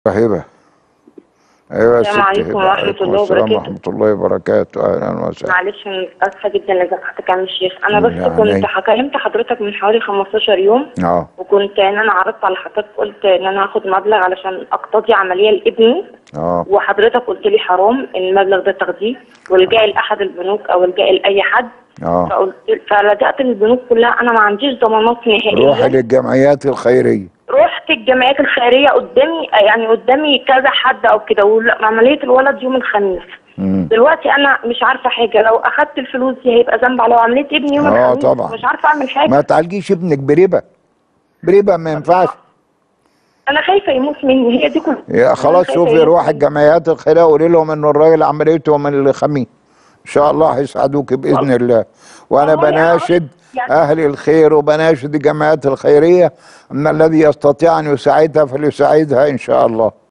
هبه ايوه يا السلام ست عليكم هبه ورحمة عليكم الله السلام وبركاته. ورحمه الله وبركاته اهلا وسهلا معلش أنا اسفه جدا لزعلتك يا عم الشيخ انا بس يعني كنت كلمت حضرتك من حوالي 15 يوم اه وكنت ان انا عرضت على حضرتك قلت ان انا هاخد مبلغ علشان اقتضي عمليه لابني اه وحضرتك قلت لي حرام ان المبلغ ده تاخديه والجاء لاحد البنوك او الجاء لاي حد اه فقلت فلجأت للبنوك كلها انا ما عنديش ضمانات نهائيه روحي للجمعيات الخيريه رحت الجمعيات الخيريه قدامي يعني قدامي كذا حد او كده وعمليه الولد يوم الخميس مم. دلوقتي انا مش عارفه حاجه لو اخدت الفلوس دي هيبقى ذنب على عمليه ابني يوم آه، الخميس طبعا. مش عارفه اعمل حاجه ما تعالجيش ابنك بربا بربا ما ينفعش انا خايفه يموت مني هي دي كل يا خلاص خايفة شوفي يموت روح مني. الجمعيات الخيريه وقولي لهم ان الراجل عمليته من الخميس ان شاء الله هيساعدوك باذن الله وانا والله أنا بناشد يعني- اهل الخير وبناشد الجمعيات الخيريه ان الذي يستطيع ان يساعدها فليساعدها ان شاء الله